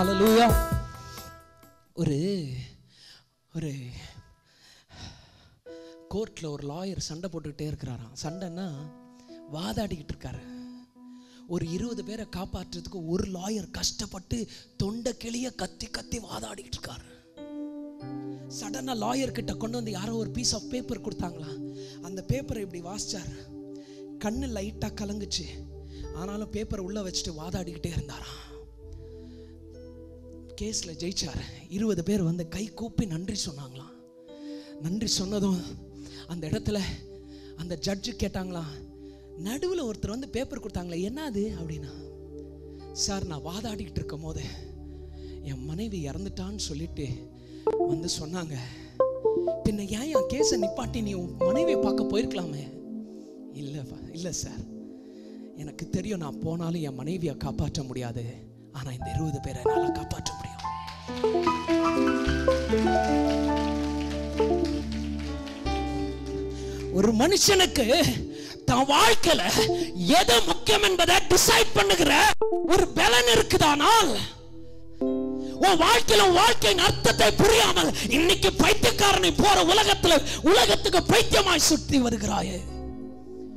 ஹalleluya ஒரு ஒரு கோர்ட்ல ஒரு லாயர் சண்டை போட்டுக்கிட்டே இருக்கிறாராம் சண்டைன்னா வாதாடிக்கிட்டு இருக்காரு ஒரு இருபது பேரை காப்பாற்றுறதுக்கு ஒரு லாயர் கஷ்டப்பட்டு தொண்டை கிளிய கத்தி கத்தி வாதாடிக்கிட்டு இருக்காரு சடனா லாயர் கிட்ட கொண்டு வந்து யாரோ ஒரு பீஸ் ஆஃப் பேப்பர் கொடுத்தாங்களா அந்த பேப்பரை இப்படி வாசிச்சார் கண்ணு லைட்டா கலங்குச்சு ஆனாலும் பேப்பர் உள்ள வச்சுட்டு வாதாடிக்கிட்டே இருந்தாராம் கேஸ்ல ஜெயிச்சார் இருபது பேர் வந்து கை கூப்பி நன்றி சொன்னாங்களாம் நன்றி சொன்னதும் அந்த இடத்துல அந்த ஜட்ஜு கேட்டாங்களாம் நடுவில் ஒருத்தர் வந்து பேப்பர் கொடுத்தாங்களே என்னது அப்படின்னா சார் நான் வாதாடிக்கிட்டு இருக்கும் போது என் மனைவி இறந்துட்டான்னு சொல்லிட்டு வந்து சொன்னாங்க பின்ன ஏன் என் கேஸை நிப்பாட்டி நீ உன் மனைவியை பார்க்க போயிருக்கலாமே இல்லை இல்லை சார் எனக்கு தெரியும் நான் போனாலும் என் மனைவியை காப்பாற்ற முடியாது ஆனால் இந்த இருபது பேரை என்னால் காப்பாற்ற முடியும் ஒரு மனுஷனுக்கு தன் வாழ்க்கையில எது முக்கியம் என்பதை டிசைட் பண்ணுகிற ஒரு பலன் இருக்குதானால் உன் வாழ்க்கையில உன் வாழ்க்கையின் அர்த்தத்தை புரியாமல் இன்னைக்கு பைத்தியக்காரனை போற உலகத்துல உலகத்துக்கு பைத்தியமாய் சுற்றி வருகிறாயே